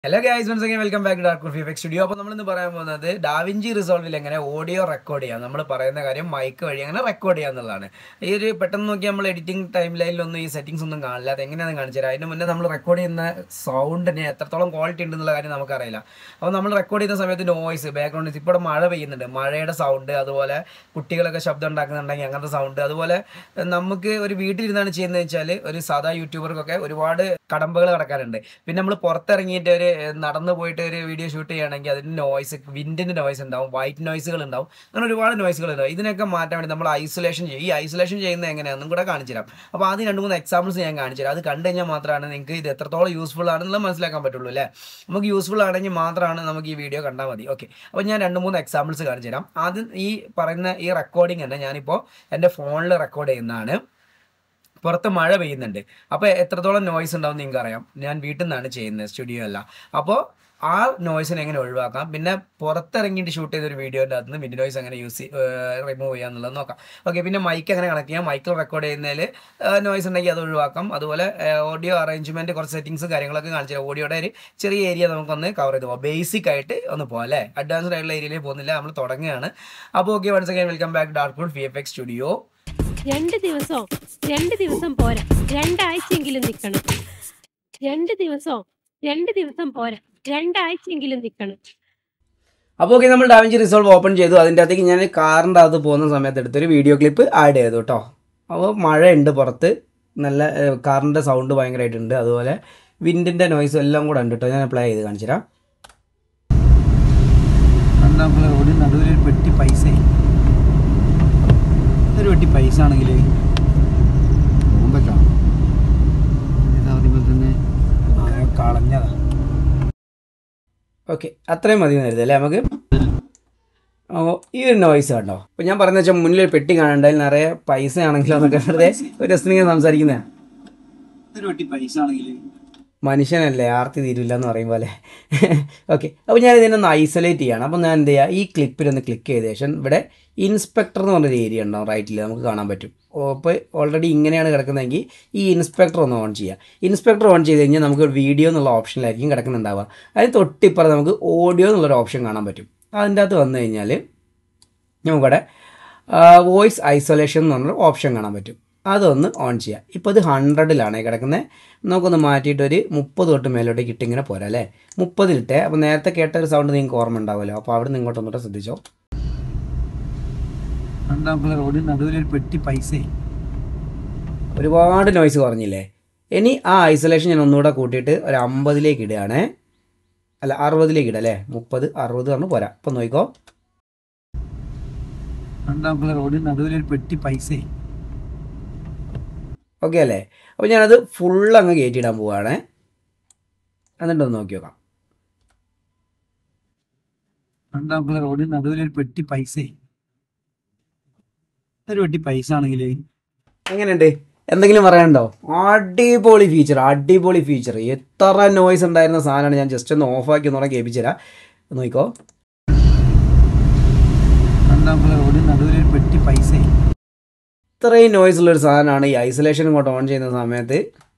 hello guys once again welcome back dark V F studio അപ്പോൾ നമ്മളിന്ന് പറയാൻ പോകുന്നത് ഡാവിഞ്ചി റിസോൾവിൽ എങ്ങനെ ഓഡിയോ റെക്കോർഡ് ചെയ്യാം നമ്മൾ പറയുന്ന കാര്യം മൈക്ക് വഴി അങ്ങനെ റെക്കോർഡ് ചെയ്യാം എന്നുള്ളതാണ് ഈ ഒരു പെട്ടെന്ന് നോക്കി നമ്മൾ എഡിറ്റിംഗ് ടൈം ലൈനിലൊന്നും ഈ സെറ്റിംഗ്സ് ഒന്നും കാണില്ല അത് എങ്ങനെയാണെന്ന് കാണിച്ചു തരാം അതിന് മുന്നേ നമ്മൾ റെക്കോർഡ് ചെയ്യുന്ന സൗണ്ടിന് എത്രത്തോളം ക്വാളിറ്റി ഉണ്ടെന്നുള്ള കാര്യം നമുക്കറിയില്ല അപ്പോൾ നമ്മൾ റെക്കോർഡ് ചെയ്യുന്ന സമയത്ത് നോയ്സ് ബാക്ക്ഗ്രൗണ്ട് ഇപ്പോൾ ഇവിടെ മഴ പെയ്യുന്നുണ്ട് മഴയുടെ സൗണ്ട് അതുപോലെ കുട്ടികളൊക്കെ ശബ്ദം ഉണ്ടാക്കുന്നുണ്ടെങ്കിൽ അങ്ങനത്തെ സൗണ്ട് അതുപോലെ നമുക്ക് ഒരു വീട്ടിലിരുന്നാണ് ചെയ്യുന്നത് വെച്ചാൽ ഒരു സാധാ യൂട്യൂബർക്കൊക്കെ ഒരുപാട് കടമ്പകൾ കിടക്കാറുണ്ട് പിന്നെ നമ്മൾ പുറത്തിറങ്ങിയിട്ട് ഒരു ഏഹ്, നടന്നു പോയിട്ട് ഒരു വീഡിയോ ഷൂട്ട് ചെയ്യുകയാണെങ്കിൽ അതിന് നോയ്സ് വിൻഡിൻ്റെ നോയ്സ് ഉണ്ടാവും വൈറ്റ് നോയ്സുകൾ ഉണ്ടാവും അങ്ങനെ ഒരുപാട് നോയ്സുകൾ ഉണ്ടാവും ഇതിനൊക്കെ മാറ്റാൻ വേണ്ടി നമ്മൾ ഐസൊലേഷൻ ചെയ്യും ഈ ഐസൊലേഷൻ ചെയ്യുന്നത് എങ്ങനെയാണെന്നും കൂടെ കാണിച്ചു തരാം അപ്പോൾ ആദ്യം രണ്ട് മൂന്ന് എക്സാമ്പിൾസ് ഞാൻ കാണിച്ചു തരാം അത് കണ്ടു കഴിഞ്ഞാൽ മാത്രമാണ് നിങ്ങൾക്ക് ഇത് എത്രത്തോളം യൂസ്ഫുൾ ആണെന്നുള്ളത് മനസ്സിലാക്കാൻ പറ്റുള്ളൂ അല്ലേ നമുക്ക് യൂസ്ഫുൾ ആണെങ്കിൽ മാത്രമാണ് നമുക്ക് ഈ വീഡിയോ കണ്ടാൽ മതി ഓക്കെ അപ്പോൾ ഞാൻ രണ്ട് മൂന്ന് എക്സാമ്പിൾസ് കാണിച്ചു തരാം ആദ്യം ഈ പറയുന്ന ഈ റെക്കോർഡിംഗ് തന്നെ ഞാനിപ്പോൾ എൻ്റെ ഫോണിൽ റെക്കോർഡ് ചെയ്യുന്നതാണ് പുറത്ത് മഴ പെയ്യുന്നുണ്ട് അപ്പോൾ എത്രത്തോളം നോയ്സ് ഉണ്ടാവും നിങ്ങൾക്ക് അറിയാം ഞാൻ വീട്ടിൽ നിന്നാണ് ചെയ്യുന്നത് സ്റ്റുഡിയോ അല്ല അപ്പോൾ ആ നോയ്സിനെ എങ്ങനെ ഒഴിവാക്കാം പിന്നെ പുറത്തിറങ്ങിയിട്ട് ഷൂട്ട് ചെയ്ത ഒരു വീഡിയോൻ്റെ അകത്ത് നിന്ന് മിഡ് നോയ്സ് എങ്ങനെ യൂസ് റിമൂവ് ചെയ്യാം എന്നുള്ളത് നോക്കാം ഓക്കെ പിന്നെ മൈക്ക് എങ്ങനെ കണക്ട് ചെയ്യാം മൈക്കിൽ റെക്കോർഡ് ചെയ്യുന്നതിൽ നോയ്സ് ഉണ്ടെങ്കിൽ അത് ഒഴിവാക്കാം അതുപോലെ ഓഡിയോ അറേഞ്ച്മെൻറ്റ് കുറച്ച് സെറ്റിങ്സും കാര്യങ്ങളൊക്കെ കാണിച്ചു തരാം ഓഡിയോയുടെ ഒരു ചെറിയ ഏരിയ നമുക്കൊന്ന് കവർ ചെയ്ത് പോകാം ബേസിക് ആയിട്ട് ഒന്ന് പോകാം അല്ലേ അഡ്വാൻസ്ഡ് ആയിട്ടുള്ള ഏരിയയിലേക്ക് പോകുന്നില്ല നമ്മൾ തുടങ്ങുകയാണ് അപ്പോൾ okay once again welcome back dark food V F X studio രണ്ട് ദിവസവും രണ്ട് ദിവസം പോരാ രണ്ടാഴ്ചയെങ്കിലും നിൽക്കണം രണ്ട് ദിവസവും രണ്ട് ദിവസം പോരാ രണ്ടാഴ്ചയെങ്കിലും നിൽക്കണം അപ്പോൾ ഓക്കെ നമ്മൾ ഡാവിഞ്ചി റിസോൾവ് ഓപ്പൺ ചെയ്തു അതിൻ്റെ അകത്തേക്ക് ഞാൻ കാറിൻ്റെ അകത്ത് പോകുന്ന സമയത്ത് എടുത്തൊരു വീഡിയോ ക്ലിപ്പ് ആഡ് ചെയ്തു കേട്ടോ അപ്പോൾ മഴയുണ്ട് പുറത്ത് നല്ല കാറിൻ്റെ സൗണ്ട് ഭയങ്കരമായിട്ടുണ്ട് അതുപോലെ വിൻഡിൻ്റെ നോയ്സും എല്ലാം കൂടെ ഉണ്ട് കേട്ടോ ഞാൻ അപ്ലൈ ചെയ്ത് കാണിച്ചു തരാം റോഡിന് നടുവിൽ ഒരു പെട്ടി പൈസ ഒരു പെട്ടി പൈസ ആണെങ്കിൽ കളഞ്ഞതാ ഓക്കെ അത്രയും മതി നേരത്തെ അല്ലേ നമുക്ക് അപ്പോൾ ഈ ഒരു നോയ്സ് കണ്ടോ അപ്പോൾ ഞാൻ പറയുന്നത് വെച്ചാൽ മുന്നിൽ ഒരു പെട്ടി കാണണ്ട അതിൽ നിറയെ പൈസ ആണെങ്കിലോ എന്നൊക്കെ വെറുതെ ഒരു രസത്തിനിങ്ങനെ സംസാരിക്കുന്നത് ഒരു പെട്ടി പൈസ ആണെങ്കിൽ മനുഷ്യനല്ലേ ആർത്തി തീരില്ല എന്ന് പറയും പോലെ ഓക്കെ അപ്പോൾ ഞാൻ ഇതിനൊന്ന് ഐസൊലേറ്റ് ചെയ്യണം അപ്പോൾ ഞാൻ എന്ത് ചെയ്യുക ഈ ക്ലിപ്പിലൊന്ന് ക്ലിക്ക് ചെയ്ത ശേഷം ഇവിടെ ഇൻസ്പെക്ടർ എന്ന് പറഞ്ഞൊരു ഏരിയ ഉണ്ടാവും റൈറ്റിൽ നമുക്ക് കാണാൻ പറ്റും അപ്പോൾ ഓൾറെഡി ഇങ്ങനെയാണ് കിടക്കുന്നതെങ്കിൽ ഈ ഇൻസ്പെക്ടർ ഒന്ന് ഓൺ ചെയ്യുക ഇൻസ്പെക്ടർ ഓൺ ചെയ്ത് കഴിഞ്ഞാൽ നമുക്ക് വീഡിയോ എന്നുള്ള ഓപ്ഷനിലായിരിക്കും കിടക്കുന്നുണ്ടാവുക അതിന് തൊട്ടിപ്പുറം നമുക്ക് ഓഡിയോ എന്നുള്ളൊരു ഓപ്ഷൻ കാണാൻ പറ്റും അതിൻ്റെ അകത്ത് വന്നു കഴിഞ്ഞാൽ നമുക്കിവിടെ വോയിസ് ഐസൊലേഷൻ എന്ന് പറഞ്ഞൊരു ഓപ്ഷൻ കാണാൻ പറ്റും അതൊന്ന് ഓൺ ചെയ്യാം ഇപ്പോൾ ഇത് ഹൺഡ്രഡിലാണ് കിടക്കുന്നത് നമുക്കൊന്ന് മാറ്റിയിട്ട് ഒരു മുപ്പത് തൊട്ട് മേലോട്ടേക്ക് ഇട്ടിങ്ങനെ പോരാ അല്ലേ മുപ്പതിലിട്ടെ അപ്പോൾ നേരത്തെ കേട്ട ഒരു സൗണ്ട് നിങ്ങൾക്ക് ഓർമ്മ ഉണ്ടാവുമല്ലോ അപ്പോൾ അവിടെ നിന്ന് ഇങ്ങോട്ട് ഒന്നിട്ട് ശ്രദ്ധിച്ചോ റോഡിന് നടുവിലൊരു പെട്ടി പൈസ ഒരുപാട് നോയ്സ് കുറഞ്ഞില്ലേ ഇനി ആ ഐസൊലേഷൻ ഞാൻ ഒന്നുകൂടെ കൂട്ടിയിട്ട് ഒരു അമ്പതിലേക്ക് ഇടുകയാണേ അല്ല അറുപതിലേക്ക് ഇടാം അല്ലേ മുപ്പത് അറുപത് പറഞ്ഞ് പോരാ അപ്പം നോക്കിക്കോ റോഡിന് നടുവിലൊരു പെട്ടി പൈസ ഓക്കെ അല്ലേ അപ്പോൾ ഞാനത് ഫുൾ അങ്ങ് കയറ്റിയിടാൻ പോവുകയാണ് എന്നിട്ടൊന്ന് നോക്കി നോക്കാം റോഡിന് നടുവിലൊരു പെട്ടി പൈസ ഒരു പെട്ടി പൈസ ആണെങ്കിൽ എങ്ങനെയുണ്ട് എന്തെങ്കിലും പറയാനുണ്ടോ അടിപൊളി ഫീച്ചർ അടിപൊളി ഫീച്ചർ എത്ര നോയ്സ് ഉണ്ടായിരുന്ന സാധനമാണ് ഞാൻ ജസ്റ്റ് ഒന്ന് ഓഫാക്കി ഒന്നുകൂടെ കേൾപ്പിച്ചു തരാം നോക്കിക്കോ റോഡിന് നടുവിലൊരു പെട്ടി പൈസ ഇത്രയും നോയ്സ് ഉള്ള ഒരു സാധനമാണ് ഈ ഐസൊലേഷൻ ഇങ്ങോട്ട് ഓൺ ചെയ്യുന്ന സമയത്ത്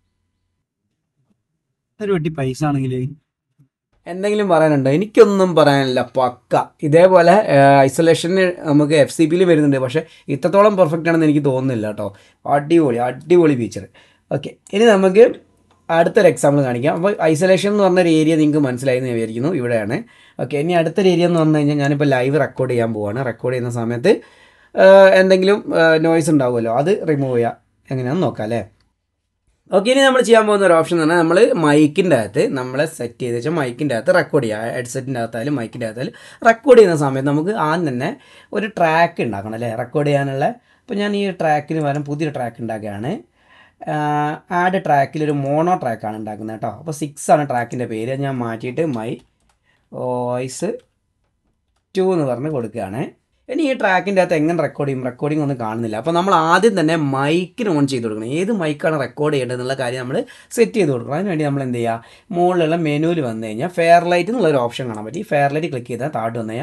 ഒരു വെട്ടി പൈസ ആണെങ്കിൽ എന്തെങ്കിലും പറയാനുണ്ടോ എനിക്കൊന്നും പറയാനില്ല പക്ക ഇതേപോലെ ഐസൊലേഷന് നമുക്ക് എഫ് സി പിയിൽ വരുന്നുണ്ട് പക്ഷേ ഇത്രത്തോളം പെർഫെക്റ്റ് ആണെന്ന് എനിക്ക് തോന്നുന്നില്ല കേട്ടോ അടിപൊളി അടിപൊളി ഫീച്ചർ ഓക്കെ ഇനി നമുക്ക് അടുത്തൊരു എക്സാമ്പിൾ കാണിക്കാം അപ്പോൾ ഐസൊലേഷൻ എന്ന് പറഞ്ഞൊരു ഏരിയ നിങ്ങൾക്ക് മനസ്സിലായി എന്ന് ഞാൻ വിചാരിക്കുന്നു ഇവിടെയാണ് ഓക്കെ ഇനി അടുത്തൊരു ഏരിയ എന്ന് പറഞ്ഞു കഴിഞ്ഞാൽ ഞാനിപ്പോൾ ലൈവ് റെക്കോർഡ് ചെയ്യാൻ പോവാണ് റെക്കോർഡ് ചെയ്യുന്ന സമയത്ത് ആഹ് എന്തെങ്കിലും നോയ്സ് ഉണ്ടാവുമല്ലോ അത് റിമൂവ് ചെയ്യുക എങ്ങനെയാണെന്ന് നോക്കാം അല്ലേ ഓക്കെ ഇനി നമ്മൾ ചെയ്യാൻ പോകുന്ന ഒരു ഓപ്ഷൻ എന്ന് പറഞ്ഞാൽ നമ്മൾ മൈക്കിൻ്റെ അകത്ത് നമ്മൾ സെറ്റ് ചെയ്ത് വെച്ചാൽ മൈക്കിൻ്റെ അകത്ത് റെക്കോർഡ് ചെയ്യുക ഹെഡ്സെറ്റിൻ്റെ അകത്തായാലും മൈക്കിൻ്റെ അകത്തായാലും റെക്കോർഡ് ചെയ്യുന്ന സമയത്ത് നമുക്ക് ആദ്യം തന്നെ ഒരു ട്രാക്ക് ഉണ്ടാക്കണം അല്ലേ റെക്കോർഡ് ചെയ്യാനുള്ള അപ്പോൾ ഞാൻ ഈ ട്രാക്കിന് പകരം പുതിയൊരു ട്രാക്ക് ഉണ്ടാക്കുകയാണ് ആഡ് ട്രാക്കിൽ ഒരു മോണോ ട്രാക്കാണ് ഉണ്ടാക്കുന്നത് കേട്ടോ അപ്പോൾ സിക്സ് ആണ് ട്രാക്കിൻ്റെ പേര് അത് ഞാൻ മാറ്റിയിട്ട് മൈ വോയിസ് ടു എന്ന് പറഞ്ഞ് കൊടുക്കുകയാണ് ഇനി ഈ ട്രാക്കിൻ്റെ അകത്ത് എങ്ങനെ റെക്കോർഡ് ചെയ്യും റെക്കോർഡിംഗ് ഒന്നും കാണുന്നില്ല അപ്പോൾ നമ്മൾ ആദ്യം തന്നെ മൈക്കിന് ഓൺ ചെയ്ത് കൊടുക്കണം ഏത് മൈക്കാണ് റെക്കോർഡ് ചെയ്യേണ്ടത് എന്നുള്ള കാര്യം നമ്മൾ സെറ്റ് ചെയ്ത് കൊടുക്കണം അതിന് വേണ്ടി നമ്മൾ എന്ത് ചെയ്യുക മുകളിലുള്ള മെനുവിൽ വന്നു കഴിഞ്ഞാൽ ഫെയർ ലൈറ്റ് എന്നുള്ളൊരു ഓപ്ഷൻ കാണാൻ പറ്റി ഫെയർ ലൈറ്റ് ക്ലിക്ക് ചെയ്താൽ താഴോട്ട് വന്നു കഴിഞ്ഞാൽ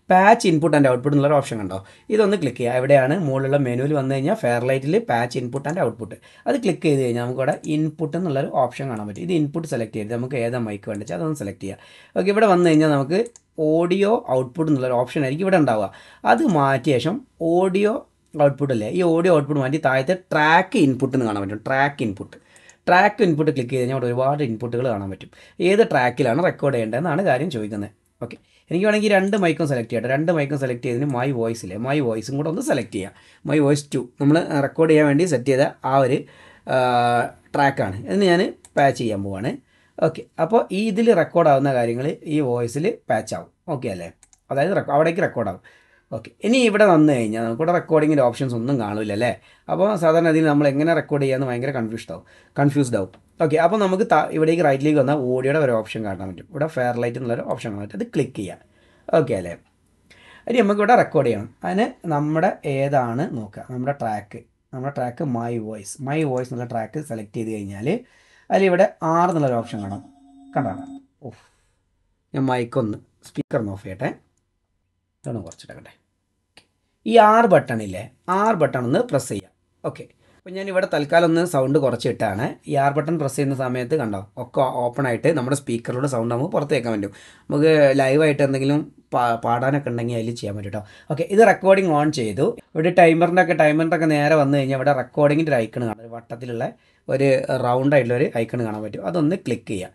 പാച്ച് ഇൻപുട്ട് ആൻഡ് ഔട്ട്പുട്ട് എന്നുള്ള ഓപ്ഷൻ കണ്ടോ ഇതൊന്ന് ക്ലിക്ക് ചെയ്യുക എവിടെയാണ് മുകളിലുള്ള മെനുവിൽ വന്നു കഴിഞ്ഞാൽ ഫെയർലൈറ്റിൽ പാച്ച് ഇൻപുട്ട് ആൻഡ് ഔട്ട്പുട്ട് അത് ക്ലിക്ക് ചെയ്ത് കഴിഞ്ഞാൽ നമുക്ക് ഇവിടെ ഇൻപുട്ട് എന്നുള്ളൊരു ഓപ്ഷൻ കാണാൻ പറ്റും ഇത് ഇൻപുട്ട് സെലക്ട് ചെയ്ത് നമുക്ക് ഏതാ മൈക്ക് വേണ്ടത് അതൊന്ന് സെലക്ട് ചെയ്യുക ഓക്കെ ഇവിടെ വന്നു കഴിഞ്ഞാൽ നമുക്ക് ഓഡിയോ ഔട്ട്പുട്ട് എന്നുള്ളൊരു ഓപ്ഷൻ ആയിരിക്കും ഇവിടെ ഉണ്ടാവുക അത് മാറ്റിയ ശേഷം ഓഡിയോ ഔട്ട്പുട്ട് അല്ലേ ഈ ഓഡിയോ ഔട്ട്പുട്ട് മാറ്റി താഴത്തെ ട്രാക്ക് ഇൻപുട്ട് എന്ന് കാണാൻ പറ്റും track input track input click ചെയ്ത് കഴിഞ്ഞാൽ അവിടെ ഒരുപാട് ഇൻപുട്ടുകൾ കാണാൻ പറ്റും ഏത് ട്രാക്കിലാണ് റെക്കോർഡ് ചെയ്യേണ്ടതെന്നാണ് കാര്യം ചോദിക്കുന്നത് ഓക്കെ എനിക്ക് വേണമെങ്കിൽ രണ്ട് മൈക്കും സെലക്ട് ചെയ്യട്ടെ രണ്ട് മൈക്കും സെലക്ട് ചെയ്തതിന് മൈ വോയിസിലെ മൈ വോയിസും കൂടെ ഒന്ന് സെലക്ട് ചെയ്യാം മൈ വോയിസ് ടു നമ്മൾ റെക്കോർഡ് ചെയ്യാൻ വേണ്ടി സെറ്റ് ചെയ്ത ആ ഒരു ട്രാക്കാണ് എന്ന് ഞാൻ പാച്ച് ചെയ്യാൻ പോവാണ് ഓക്കെ അപ്പോൾ ഈ ഇതിൽ റെക്കോർഡ് ആവുന്ന കാര്യങ്ങൾ ഈ വോയിസിൽ പാച്ച് ആവും ഓക്കെ അല്ലേ അതായത് റെക്കോ- അവിടേക്ക് റെക്കോർഡ് ആവും ഓക്കെ ഇനി ഇവിടെ വന്നു കഴിഞ്ഞാൽ നമുക്കിവിടെ റെക്കോർഡിങ്ങിൻ്റെ ഓപ്ഷൻസ് ഒന്നും കാണില്ല അല്ലേ അപ്പോൾ സാധാരണ ഇതിൽ നമ്മൾ എങ്ങനെ റെക്കോർഡ് ചെയ്യാമെന്ന് ഭയങ്കര കൺഫ്യൂസ്ഡ് ആവും കൺഫ്യൂസ്ഡ് ആവും ഓക്കെ അപ്പോൾ നമുക്ക് ത- ഇവിടേക്ക് റൈറ്റിലേക്ക് വന്നാൽ ഓഡിയോയുടെ ഒരു ഓപ്ഷൻ കാണാൻ പറ്റും ഇവിടെ ഫെയർ ലൈറ്റ് എന്നുള്ളൊരു ഓപ്ഷൻ കാണാൻ പറ്റും അത് ക്ലിക്ക് ചെയ്യാം ഓക്കെ അല്ലേ ഇനി നമുക്ക് ഇവിടെ റെക്കോർഡ് ചെയ്യണം അതിന് നമ്മുടെ ഏതാണ് നോക്കുക നമ്മുടെ ട്രാക്ക് നമ്മുടെ track my voice my voice എന്നുള്ള ട്രാക്ക് സെലക്ട് ചെയ്ത് കഴിഞ്ഞാൽ അതിൽ ഇവിടെ ആറ് എന്നുള്ളൊരു ഓപ്ഷൻ കാണാം കണ്ടാണ് ഓഫ് ഞാൻ മൈക്കൊന്ന് സ്പീക്കർ ഒന്ന് ഓഫ് ചെയ്യട്ടെ ഇതൊന്ന് കുറച്ചിട്ടേ ഈ ആറ് ബട്ടണില്ലേ ആറ് ബട്ടൺ ഒന്ന് പ്രസ് ചെയ്യാം ഓക്കെ അപ്പോൾ ഞാൻ ഇവിടെ തൽക്കാലം ഒന്ന് സൗണ്ട് കുറച്ചിട്ടാണ് ഈ ആർ ബട്ടൺ പ്രസ് ചെയ്യുന്ന സമയത്ത് കണ്ടോ ഒക്കെ ഓപ്പൺ ആയിട്ട് നമ്മുടെ സ്പീക്കറിലൂടെ സൗണ്ട് നമുക്ക് പുറത്ത് കേൾക്കാൻ പറ്റും നമുക്ക് ലൈവായിട്ട് എന്തെങ്കിലും പാ- പാടാനൊക്കെ ഉണ്ടെങ്കിൽ അതിൽ ചെയ്യാൻ പറ്റും കേട്ടോ ഓക്കെ ഇത് റെക്കോർഡിംഗ് ഓൺ ചെയ്തു ഇവിടെ ടൈമറിൻ്റെ ഒക്കെ ടൈമറിൻ്റെ ഒക്കെ നേരെ വന്നു കഴിഞ്ഞാൽ ഇവിടെ റെക്കോർഡിങ്ങിൻ്റെ ഒരു ഐക്കൺ കാണാം ഒരു വട്ടത്തിലുള്ള ഒരു റൗണ്ട് ആയിട്ടുള്ള ഒരു ഐക്കൺ കാണാൻ പറ്റും അതൊന്ന് ക്ലിക്ക് ചെയ്യുക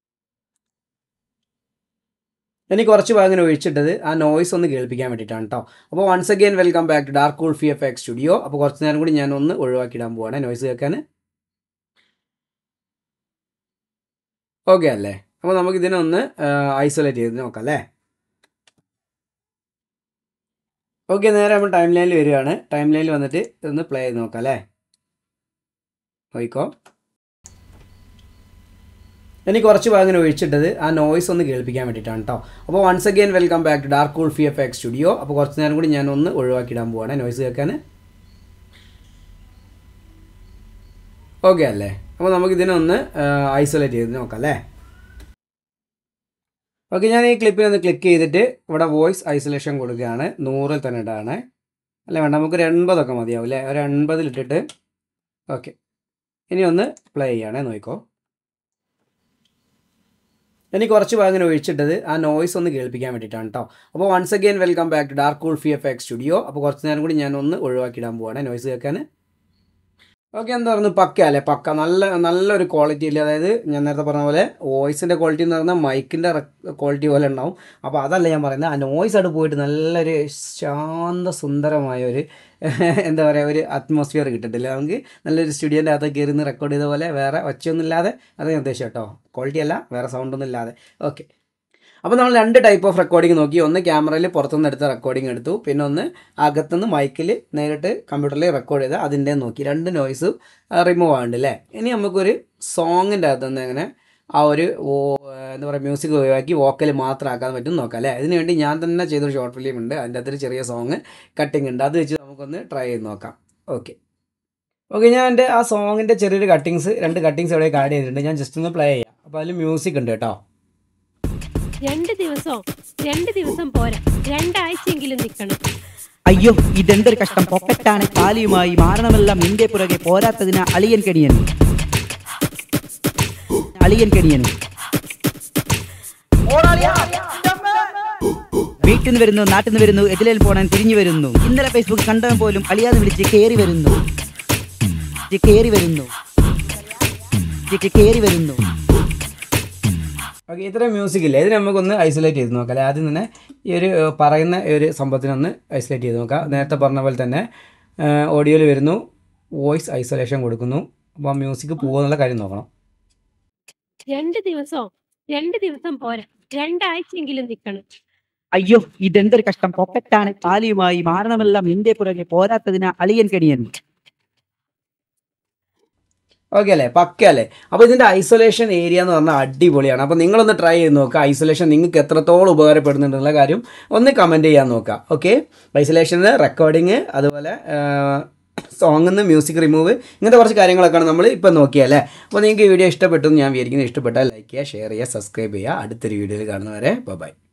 ഇനി കുറച്ച് ഭാഗം ഒഴിച്ചിട്ടത് ആ നോയ്സ് ഒന്ന് കേൾപ്പിക്കാൻ വേണ്ടിയിട്ടാണ് കേട്ടോ അപ്പോൾ once again welcome back to dark cool V F X studio അപ്പോൾ കുറച്ച് നേരം കൂടി ഞാൻ ഒന്ന് ഒഴിവാക്കിയിടാൻ പോവാണ് നോയ്സ് കേൾക്കാൻ ഓക്കെ അല്ലേ അപ്പോൾ നമുക്ക് ഇതിനൊന്ന് ഐസൊലേറ്റ് ചെയ്ത് നോക്കാം അല്ലേ ഓക്കെ നേരെ നമ്മൾ ടൈം ലൈനിൽ വരികയാണ് ടൈം ലൈനിൽ വന്നിട്ട് ഇതൊന്ന് പ്ലേ ചെയ്ത് നോക്കാം അല്ലേ നോയിക്കോ ഇനി കുറച്ച് ഭാഗം ഒഴിച്ചിട്ടത് ആ നോയ്സ് ഒന്ന് കേൾപ്പിക്കാൻ വേണ്ടിയിട്ടാണ് കേട്ടോ അപ്പോൾ once again welcome back to dark cool V F X studio അപ്പോൾ കുറച്ച് നേരം കൂടി ഞാൻ ഒന്ന് ഒഴിവാക്കിയിടാൻ പോവാണ് നോയ്സ് കേൾക്കാൻ ഓക്കെ അല്ലേ അപ്പോൾ നമുക്ക് ഇതിനൊന്ന് ഐസൊലേറ്റ് ചെയ്ത് നോക്കാം അല്ലേ ഓക്കെ ഞാൻ ഈ ക്ലിപ്പിൽ ഒന്ന് ക്ലിക്ക് ചെയ്തിട്ട് ഇവിടെ വോയിസ് ഐസൊലേഷൻ കൊടുക്കുകയാണ് നൂറിൽ തന്നെ ഇടാണ് അല്ല വേണ്ട നമുക്കൊരു എൺപതൊക്കെ മതിയാവും അല്ലേ ഒരു എൺപതിലിട്ടിട്ട് ഓക്കെ ഇനി ഒന്ന് പ്ലേ ചെയ്യണേ നോക്കിക്കോ ഇനി കുറച്ച് ഭാഗം ഒഴിച്ചിട്ടത് ആ നോയ്സ് ഒന്ന് കേൾപ്പിക്കാൻ വേണ്ടിയിട്ടാണ് കേട്ടോ അപ്പോൾ once again welcome back to dark cool V F X studio അപ്പോൾ കുറച്ച് നേരം കൂടി ഞാൻ ഒന്ന് ഒഴിവാക്കിയിടാൻ പോവാണ് നോയ്സ് കേൾക്കാൻ ഓക്കെ എന്താ പറയുന്നത് പക്ക അല്ലേ പക്ക നല്ല നല്ലൊരു ക്വാളിറ്റി ഇല്ല അതായത് ഞാൻ നേരത്തെ പറഞ്ഞ പോലെ വോയിസിൻ്റെ ക്വാളിറ്റി എന്ന് പറഞ്ഞാൽ മൈക്കിൻ്റെ ക്വാളിറ്റി പോലെ ഉണ്ടാവും അപ്പോൾ അതല്ല ഞാൻ പറയുന്നത് ആ നോയ്സ് ആയിട്ട് പോയിട്ട് നല്ലൊരു ശാന്ത സുന്ദരമായ ഒരു എന്താ പറയുക ഒരു അറ്റ്മോസ്ഫിയർ കിട്ടിട്ടില്ല നമുക്ക് നല്ലൊരു സ്റ്റുഡിയോൻ്റെ അകത്ത് കയറി നിന്ന് റെക്കോർഡ് ചെയ്ത പോലെ വേറെ ഒച്ചയൊന്നും ഇല്ലാതെ അത് ഞാൻ ഉദ്ദേശിച്ചു കേട്ടോ ക്വാളിറ്റി അല്ല വേറെ സൗണ്ടൊന്നും ഇല്ലാതെ ഓക്കെ അപ്പോൾ നമ്മൾ രണ്ട് ടൈപ്പ് ഓഫ് റെക്കോർഡിംഗ് നോക്കി ഒന്ന് ക്യാമറയിൽ പുറത്തുനിന്ന് എടുത്ത റെക്കോർഡിംഗ് എടുത്തു പിന്നെ ഒന്ന് അകത്തുനിന്ന് മൈക്കിൽ നേരിട്ട് കമ്പ്യൂട്ടറിൽ റെക്കോർഡ് ചെയ്ത് അതിൻ്റെ നോക്കി രണ്ട് നോയ്സും റിമൂവ് ആവുന്നുണ്ട് അല്ലേ ഇനി നമുക്കൊരു സോങ്ങിൻ്റെ അകത്തുനിന്ന് എങ്ങനെ ആ ഒരു വോ- എന്താ പറയുക മ്യൂസിക് ഒഴിവാക്കി വോക്കൽ മാത്രം ആക്കാൻ പറ്റും നോക്കാം അല്ലേ അതിന് വേണ്ടി ഞാൻ തന്നെ ചെയ്തൊരു ഷോർട്ട് ഫിലിം ഉണ്ട് അതിൻ്റെ അകത്തൊരു ചെറിയ സോങ് കട്ടിങ് ഉണ്ട് അത് വെച്ച് നമുക്കൊന്ന് ട്രൈ ചെയ്ത് നോക്കാം ഓക്കെ ഓക്കെ ഞാൻ എൻ്റെ ആ സോങ്ങിൻ്റെ ചെറിയൊരു കട്ടിങ്സ് രണ്ട് കട്ടിങ്സ് ഇവിടെ ആഡ് ചെയ്തിട്ടുണ്ട് ഞാൻ ജസ്റ്റ് ഒന്ന് പ്ലേ ചെയ്യാം അപ്പോൾ അതിൽ മ്യൂസിക് ഉണ്ട് കേട്ടോ രണ്ട് ദിവസം രണ്ട് ദിവസം പോരാ രണ്ടാഴ്ചയെങ്കിലും നിൽക്കണം അയ്യോ ഇതെന്തൊരു കഷ്ടം പൊക്കറ്റാണ് കാലിയുമായി മാരണമെല്ലാം നിന്റെ പുറകെ പോരാത്തതിന് അളിയൻ കെണിയനും അളിയൻ കെണിയനും വീട്ടിൽ നിന്ന് വരുന്നു നാട്ടിൽ നിന്ന് വരുന്നു എതിലേൽ പോണാൻ തിരിഞ്ഞു വരുന്നു ഇന്നലെ ഫേസ്ബുക്ക് കണ്ടവൻ പോലും അളിയാതെ വിളിച്ച് കേറി വരുന്നു ഇത് കേറി വരുന്നു ഇത് കേറി വരുന്നു ഓക്കെ ഇത്രയും മ്യൂസിക് ഇല്ലേ ഇത് നമുക്കൊന്ന് ഐസൊലേറ്റ് ചെയ്ത് നോക്കാം അല്ലേ ആദ്യം തന്നെ ഈ ഒരു ഏഹ്, പറയുന്ന ഈ ഒരു സംഭവത്തിനൊന്ന് ഐസൊലേറ്റ് ചെയ്ത് നോക്കാം നേരത്തെ പറഞ്ഞ പോലെ തന്നെ ഓഡിയോയിൽ വരുന്നു വോയിസ് ഐസൊലേഷൻ കൊടുക്കുന്നു അപ്പോൾ മ്യൂസിക് പോകുന്നുള്ള കാര്യം നോക്കണം രണ്ട് ദിവസം രണ്ട് ദിവസം പോരാ രണ്ടാഴ്ചയെങ്കിലും നിൽക്കണം അയ്യോ ഇതെന്തൊരു കഷ്ടം പൊക്കറ്റാണ് കാലിയുമായി മാരണമെല്ലാം നിന്റെ പുറകെ പോരാത്തതിന് അളിയൻ കെണിയനും ഓക്കെ അല്ലേ പക്ക അല്ലേ അപ്പോൾ ഇതിൻ്റെ ഐസൊലേഷൻ ഏരിയ എന്ന് പറഞ്ഞാൽ അടിപൊളിയാണ് അപ്പോൾ നിങ്ങളൊന്ന് ട്രൈ ചെയ്ത് നോക്കുക ഐസൊലേഷൻ നിങ്ങൾക്ക് എത്രത്തോളം ഉപകാരപ്പെടുന്നുണ്ടെന്നുള്ള കാര്യം ഒന്ന് കമൻറ്റ് ചെയ്യാൻ നോക്കുക ഓക്കെ ഐസൊലേഷന് റെക്കോർഡിങ് അതുപോലെ സോങ്ങിൽ നിന്ന് മ്യൂസിക് റിമൂവ് ഇങ്ങനത്തെ കുറച്ച് കാര്യങ്ങളൊക്കെയാണ് നമ്മൾ ഇപ്പോൾ നോക്കിയല്ലേ അപ്പോൾ നിങ്ങൾക്ക് ഈ വീഡിയോ ഇഷ്ടപ്പെട്ടു എന്ന് ഞാൻ വിചാരിക്കുന്നത് ഇഷ്ടപ്പെട്ടാൽ ലൈക്ക് ചെയ്യുക ഷെയർ ചെയ്യുക സബ്സ്ക്രൈബ് ചെയ്യുക അടുത്തൊരു വീഡിയോയിൽ കാണുന്നവരെ ബൈ